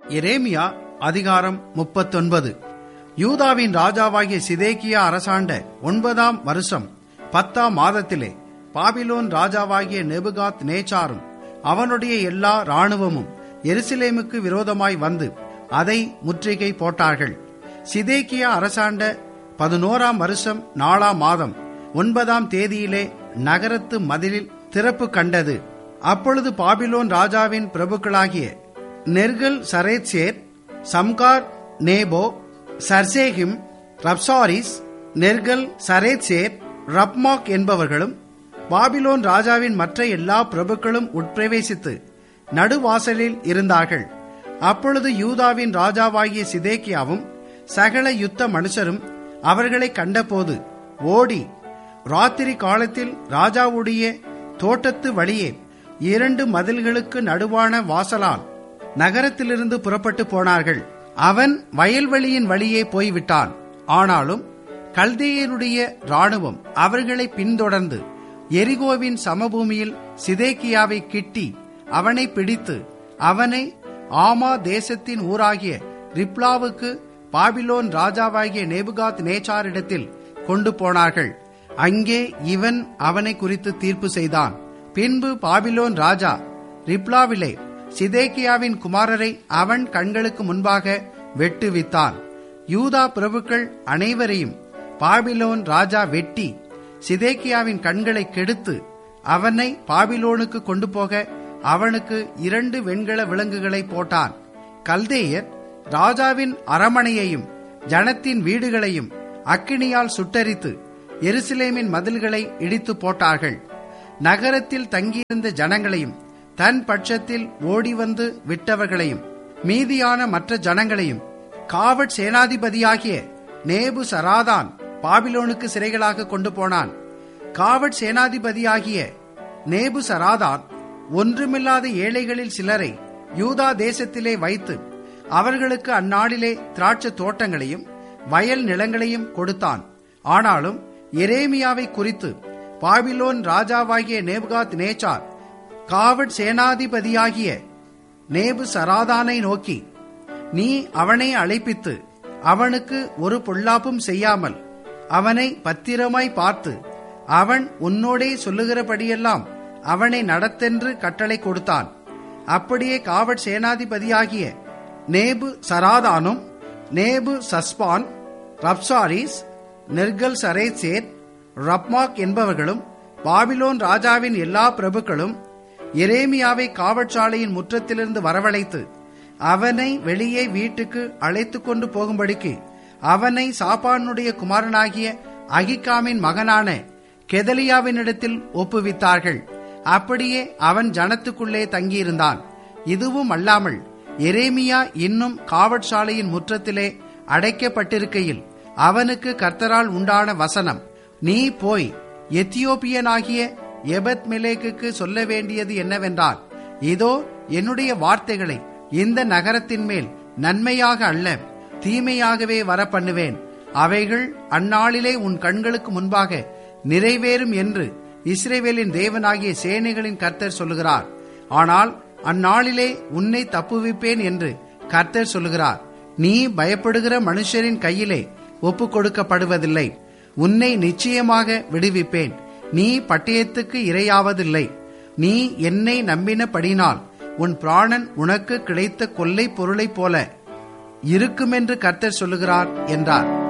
எரேமியா அதிகாரம் முப்பத்தொன்பது யூதாவின் ராஜாவாகிய சிதேக்கியா அரசாண்ட ஒன்பதாம் வருஷம் பத்தாம் மாதத்திலே பாபிலோன் ராஜாவாகிய நெபுகாத் நேச்சாரும் அவனுடைய எல்லா இராணுவமும் எருசலேமுக்கு விரோதமாய் வந்து அதை முற்றுகை போட்டார்கள் சிதேக்கியா அரசாண்ட பதினோராம் வருஷம் நாலாம் மாதம் ஒன்பதாம் தேதியிலே நகரத்து மதிலில் திறப்பு கண்டது அப்பொழுது பாபிலோன் ராஜாவின் பிரபுக்களாகிய நெர்கல் சரேத்சேர் சம்கார் நேபோ சர்சேகிம் ரப்சாரிஸ் நெர்கல் சரேத்சேர் ரப்மாக் என்பவர்களும் பாபிலோன் ராஜாவின் மற்ற எல்லா பிரபுக்களும் உட்பிரவேசித்து நடுவாசலில் இருந்தார்கள் அப்பொழுது யூதாவின் ராஜாவாகிய சிதேக்கியாவும் சகல யுத்த மனுஷரும் அவர்களை கண்டபோது ஓடி ராத்திரி காலத்தில் ராஜாவுடைய தோட்டத்து வழியே இரண்டு மதில்களுக்கு நடுவான வாசலால் நகரத்திலிருந்து புறப்பட்டு போனார்கள் அவன் வயல்வெளியின் வழியே போய்விட்டான் ஆனாலும் கல்தேயருடைய ராணுவம் அவர்களை பின்தொடர்ந்து எரிகோவின் சமபூமியில் சிதேக்கியாவை கிட்டி அவனை பிடித்து அவனை ஆமா தேசத்தின் ஊராகிய ரிப்லாவுக்கு பாபிலோன் ராஜாவாகிய நேபுகாத் நேச்சாரிடத்தில் கொண்டு போனார்கள் அங்கே இவன் அவனை குறித்து தீர்ப்பு செய்தான் பின்பு பாபிலோன் ராஜா ரிப்லாவிலே சிதேக்கியாவின் குமாரரை அவன் கண்களுக்கு முன்பாக வெட்டுவித்தான் யூதா பிரபுக்கள் அனைவரையும் பாபிலோன் ராஜா வெட்டி சிதேக்கியாவின் கண்களை கெடுத்து அவனை பாபிலோனுக்கு கொண்டு போக அவனுக்கு இரண்டு வெண்கல விலங்குகளை போட்டான் கல்தேயர் ராஜாவின் அரமனையையும் ஜனத்தின் வீடுகளையும் அக்கினியால் சுட்டரித்து எருசலேமின் மதில்களை இடித்து போட்டார்கள் நகரத்தில் தங்கியிருந்த ஜனங்களையும் தன் பட்சத்தில் ஓடி வந்து விட்டவர்களையும் மீதியான மற்ற ஜனங்களையும் காவட் சேனாதிபதியாகிய நேபு சராதான் பாபிலோனுக்கு சிறைகளாக கொண்டு போனான் காவட் சேனாதிபதியாகிய நேபு சராதான் ஒன்றுமில்லாத ஏழைகளில் சிலரை யூதா தேசத்திலே வைத்து அவர்களுக்கு அந்நாளிலே திராட்சை தோட்டங்களையும் வயல் நிலங்களையும் கொடுத்தான் ஆனாலும் எரேமியாவை குறித்து பாபிலோன் ராஜாவாகிய நேபுகாத் நேச்சார் காவட் சேனாதிபதியாகிய நேபு சராதானை நோக்கி நீ அவனை அழைப்பித்து அவனுக்கு ஒரு பொல்லாப்பும் செய்யாமல் அவனை பத்திரமாய் பார்த்து அவன் உன்னோடே சொல்லுகிறபடியெல்லாம் அவனை நடத்தென்று கட்டளை கொடுத்தான் அப்படியே காவட் சேனாதிபதியாகிய நேபு சராதானும் நேபு சஸ்பான் ரப்சாரிஸ் நெர்கல் சரேசேர் ரப்மாக் என்பவர்களும் பாபிலோன் ராஜாவின் எல்லா பிரபுக்களும் எரேமியாவை காவற்சாலையின் முற்றத்திலிருந்து வரவழைத்து அவனை வெளியே வீட்டுக்கு அழைத்து கொண்டு போகும்படிக்கு அவனை சாப்பானுடைய குமாரனாகிய அகிகாமின் மகனான கெதலியாவினிடத்தில் ஒப்புவித்தார்கள் அப்படியே அவன் ஜனத்துக்குள்ளே தங்கியிருந்தான் இதுவும் அல்லாமல் எரேமியா இன்னும் காவற்சாலையின் முற்றத்திலே அடைக்கப்பட்டிருக்கையில் அவனுக்கு கர்த்தரால் உண்டான வசனம் நீ போய் எத்தியோப்பியனாகிய எபத் மெலேக்குக்கு சொல்ல வேண்டியது என்னவென்றால் இதோ என்னுடைய வார்த்தைகளை இந்த நகரத்தின் மேல் நன்மையாக அல்ல தீமையாகவே வர பண்ணுவேன் அவைகள் அந்நாளிலே உன் கண்களுக்கு முன்பாக நிறைவேறும் என்று இஸ்ரேவேலின் தேவனாகிய சேனைகளின் கர்த்தர் சொல்லுகிறார் ஆனால் அந்நாளிலே உன்னை தப்புவிப்பேன் என்று கர்த்தர் சொல்லுகிறார் நீ பயப்படுகிற மனுஷரின் கையிலே ஒப்பு கொடுக்கப்படுவதில்லை உன்னை நிச்சயமாக விடுவிப்பேன் நீ பட்டயத்துக்கு இரையாவதில்லை நீ என்னை நம்பினபடினால் உன் பிராணன் உனக்கு கிடைத்த கொள்ளை பொருளைப் போல இருக்குமென்று கர்த்தர் சொல்லுகிறார் என்றார்